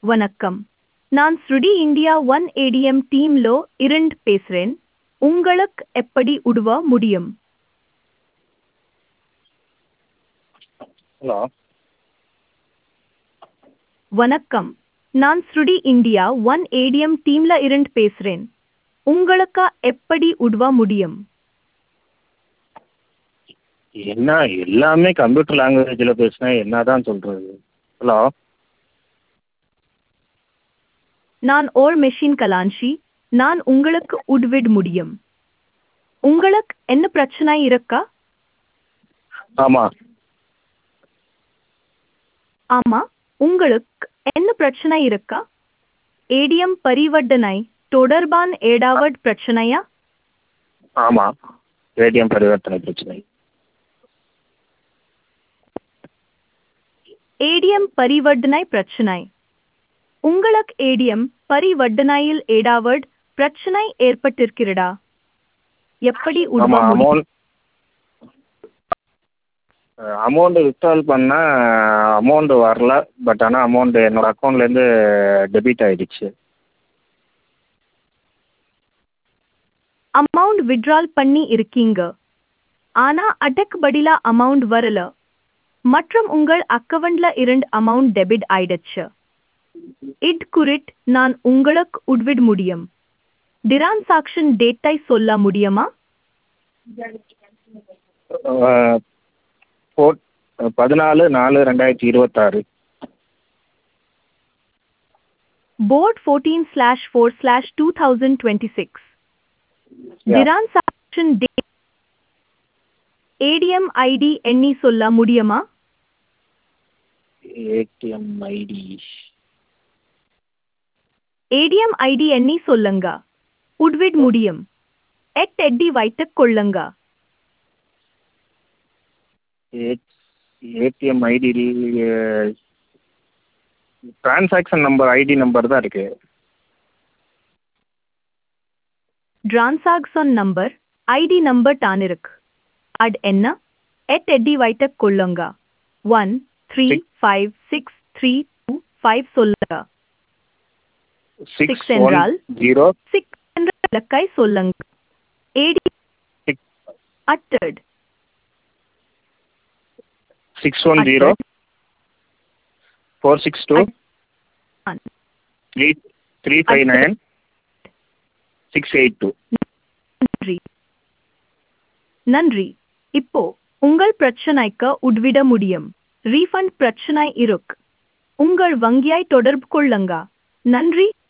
வணக்கம் நான் ஸ்ருடி இந்தியா ஒன் ஏடிஎம் டீம்லோ இருந்து பேசுறேன் உங்களுக்கு எப்படி உதவ முடியும் ஹலோ வணக்கம் நான் ஸ்ருடி இந்தியா ஒன் ஏடிஎம் டீம்ல இருந்து பேசுறேன் உங்களுக்கு எப்படி உதவ முடியும் என்ன எல்லாமே கம்ப்யூட்டர் லாங்குவேஜில் பேசினா என்ன தான் சொல்கிறது ஹலோ நான் ஓர் மெஷின் கலான்ஷி நான் உங்களுக்கு உதவிட முடியும் உங்களுக்கு என்ன பிரச்சனை இருக்கா ஆமாம் ஆமா உங்களுக்கு என்ன பிரச்சனை இருக்கா ஏடிஎம் பரிவர்த்தனை தொடர்பான ஏடாவட் பிரச்சனையா ஆமாம் ஏடிஎம் பரிவர்த்தனை பிரச்சனை ஏடிஎம் பரிவர்த்தனை பிரச்சனை உங்களுக்கு ஏடிஎம் பரிவர்த்தனையில் ஏடாவட் பிரச்சனை ஏற்பட்டிருக்கிறதா எப்படி உதவ ஆமாம் முடியும் அமௌண்ட் அமௌண்ட்டு வித்ட்ரால் பண்ணால் அமௌண்ட் வரல பட் ஆனால் அமௌண்ட் என்னோடய அக்கௌண்ட்லேருந்து டெபிட் ஆகிடுச்சு அமௌண்ட் விட்ரால் பண்ணி இருக்கீங்க ஆனா அடக்கு பதிலா அமௌண்ட் வரல மற்றும் உங்கள் அக்கவுண்ட்ல இருந்து அமௌண்ட் டெபிட் ஆயிடுச்சு இட் குறிட் நான் உங்களுக்கு உதவிட முடியும் டிரான்சாக்ஷன் டேட்டை சொல்ல முடியுமா ஃபோர் பதினாலு நாலு ரெண்டாயிரத்தி இருபத்தாறு போர்ட் fourteen slash four slash two thousand twenty six transaction day ATM ID எண்ணி சொல்ல முடியுமா ஏடிஎம் ஐடி ஏடிஎம் ஐடி எண்ணி சொல்லுங்க உட்விட் முடியும் எட் எட்டி வைத்துக் கொள்ளுங்க ATM ID transaction number ID number தான் இருக்கு டிரான்சாக்ஷன் நம்பர் ஐடி நம்பர் தான் இருக்கு அட் என்ன எட் எட்டி வைத்துக் கொள்ளுங்க one three five six three two five சொல்லுங்க சிக்ஸ் Six என்றால்? ஜீரோ சிக்ஸ் என்ற இலக்கை சொல்லுங்க ஏடி அட்டட் six one zero four six two three three five nine six eight two நன்றி நன்றி இப்போ உங்கள் பிரச்சனைக்கு உதவிட முடியும் ரீஃபண்ட் பிரச்சனை இருக்கு உங்கள் வங்கியை தொடர்பு கொள்ளுங்க நன்றி